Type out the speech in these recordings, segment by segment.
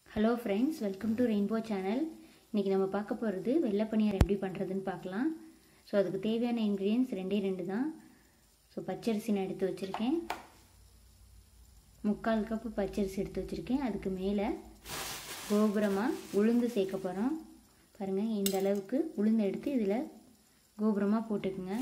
hello friends welcome to rainbow channel இன்றைக்கி நம்ம பார்க்க போகிறது வெள்ளை பணியாரம் எப்படி பண்ணுறதுன்னு பார்க்கலாம் ஸோ அதுக்கு தேவையான இன்க்ரீடியன்ஸ் ரெண்டே ரெண்டு தான் ஸோ பச்சரிசி நான் எடுத்து வச்சுருக்கேன் முக்கால் கப்பு பச்சரிசி எடுத்து வச்சுருக்கேன் அதுக்கு மேலே கோபுரமாக உளுந்து சேர்க்க போகிறோம் பாருங்கள் இந்த அளவுக்கு உளுந்து எடுத்து இதில் கோபுரமாக போட்டுக்குங்க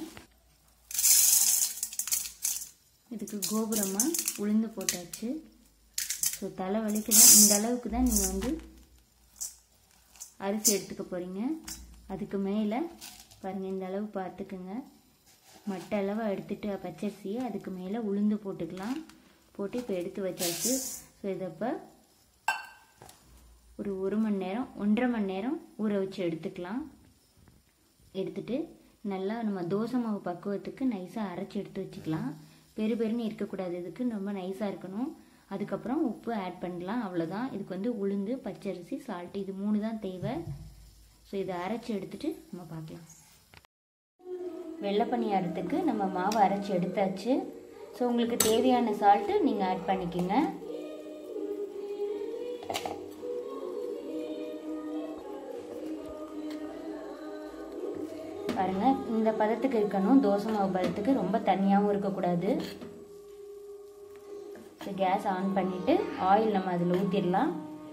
இதுக்கு கோபுரமாக உளுந்து போட்டாச்சு ஸோ தலைவலிக்கு தான் இந்த அளவுக்கு தான் நீங்கள் வந்து அரிசி எடுத்துக்க போகிறீங்க அதுக்கு மேலே பாருங்கள் இந்த அளவு பார்த்துக்குங்க மட்ட அளவாக எடுத்துட்டு பச்சரிசியை அதுக்கு மேலே உளுந்து போட்டுக்கலாம் போட்டு இப்போ எடுத்து வச்சாச்சு ஸோ இதை இப்போ ஒரு ஒரு மணி நேரம் ஒன்றரை மணி நேரம் ஊற வச்சு எடுத்துக்கலாம் எடுத்துட்டு நல்லா நம்ம தோசை மாவு பக்குவத்துக்கு நைஸாக அரைச்சி எடுத்து வச்சுக்கலாம் பெரு பெருன்னு இருக்கக்கூடாது இதுக்கு ரொம்ப நைஸாக இருக்கணும் அதுக்கப்புறம் உப்பு ஆட் பண்ணலாம் அவ்வளோதான் இதுக்கு வந்து உளுந்து பச்சரிசி சால்ட் இது மூணு தான் தேவை ஸோ இதை அரைச்சி எடுத்துட்டு நம்ம பார்க்கலாம் வெள்ளை பணியாரத்துக்கு நம்ம மாவு அரைச்சி எடுத்தாச்சு ஸோ உங்களுக்கு தேவையான சால்ட்டு நீங்கள் ஆட் பண்ணிக்கோங்க பாருங்கள் இந்த பதத்துக்கு இருக்கணும் தோசை மாவு பதத்துக்கு ரொம்ப தண்ணியாகவும் இருக்கக்கூடாது ஸோ கேஸ் ஆன் பண்ணிவிட்டு ஆயில் நம்ம அதில் ஊற்றிடலாம்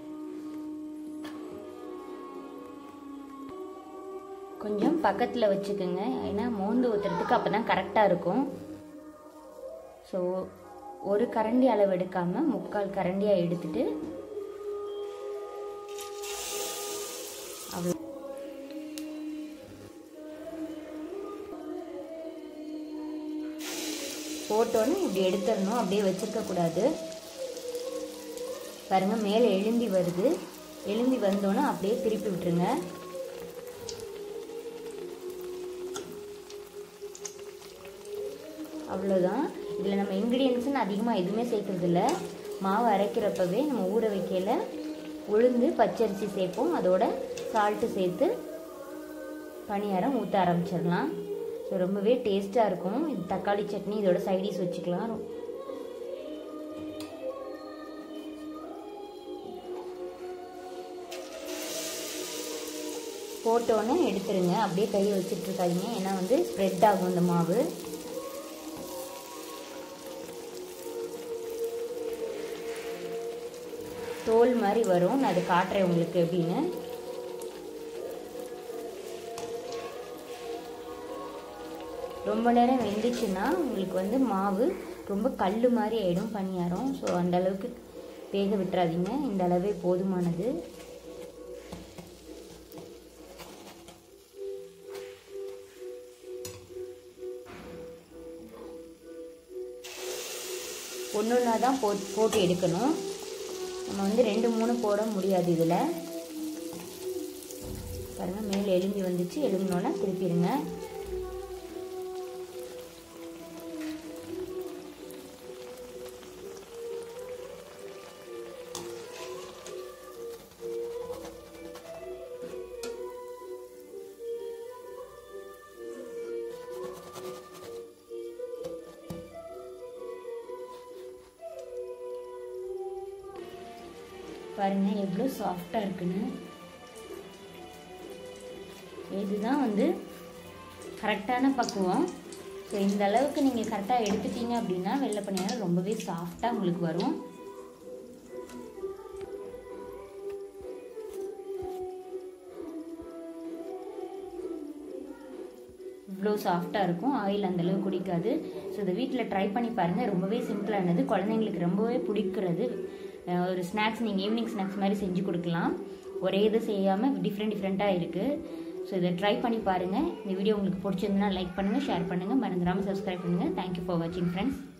கொஞ்சம் பக்கத்தில் வச்சுக்கோங்க ஏன்னா மோந்து ஊற்றுறதுக்கு அப்போ தான் கரெக்டாக இருக்கும் ஸோ ஒரு கரண்டி அளவு எடுக்காமல் முக்கால் கரண்டியாக எடுத்துட்டு அவ்வளோ போட்டோன்னு இப்படி எடுத்துடணும் அப்படியே வச்சிருக்கக்கூடாது பாருங்கள் மேலே எலும்பி வருது எலும்பி வந்தோன்னே அப்படியே திருப்பி விட்டுருங்க அவ்வளோதான் இதில் நம்ம இன்க்ரீடியன்ஸ்னு அதிகமாக எதுவுமே சேர்க்கறது இல்லை மாவு அரைக்கிறப்பவே நம்ம ஊற வைக்கல உளுந்து பச்சரிசி சேர்ப்போம் அதோட சால்ட்டு சேர்த்து பணியாரம் ஊற்ற ஆரம்பிச்சிடலாம் ஸோ ரொம்பவே டேஸ்ட்டாக இருக்கும் இது தக்காளி சட்னி இதோட சைடிஸ் வச்சுக்கலாம் போட்டோன்னே எடுத்துருங்க அப்படியே கையை வச்சுட்டு இருக்காதீங்க ஏன்னா வந்து ஸ்ப்ரெட் ஆகும் இந்த மாவு தோல் மாதிரி வரும் நான் அது காட்டுறேன் உங்களுக்கு எப்படின்னு ரொம்ப நேரம் வெந்துச்சுன்னா உங்களுக்கு வந்து மாவு ரொம்ப கல் மாதிரி ஆகிடும் பணியாரம் ஸோ அந்த அளவுக்கு வேக விட்டுறாதீங்க இந்த அளவே போதுமானது ஒன்று ஒன்றா தான் போ போட்டு எடுக்கணும் நம்ம வந்து ரெண்டு மூணு போட முடியாது இதில் பாருங்கள் மேலே எலும்பி வந்துச்சு எலும்பினோன்னா திருப்பிடுங்க பாருங்க எவ்வளோ சாஃப்டாக இருக்குன்னு இதுதான் வந்து கரெக்டான பக்குவம் ஸோ இந்த அளவுக்கு நீங்கள் கரெக்டாக எடுத்துட்டீங்க அப்படின்னா வெள்ளை பணியாரம் ரொம்பவே சாஃப்டாக உங்களுக்கு வரும் இவ்வளோ சாஃப்டாக இருக்கும் ஆயில் அந்தளவு குடிக்காது ஸோ இதை வீட்டில் ட்ரை பண்ணி பாருங்கள் ரொம்பவே சிம்பிளானது குழந்தைங்களுக்கு ரொம்பவே பிடிக்கிறது ஒரு ஸ்நாக்ஸ் நீங்கள் ஈவினிங் ஸ்நாக்ஸ் மாதிரி செஞ்சு கொடுக்கலாம் ஒரே இது செய்யாமல் டிஃப்ரெண்ட் டிஃப்ரெண்ட்டாக இருக்குது ஸோ இதை ட்ரை பண்ணி பாருங்கள் இந்த வீடியோ உங்களுக்கு பிடிச்சிருந்துன்னா லைக் பண்ணுங்கள் ஷேர் பண்ணுங்கள் மறந்துடாமல் சப்ஸ்கிரைப் பண்ணுங்கள் தேங்க்யூ ஃபார் வாட்சிங் ஃப்ரெண்ட்ஸ்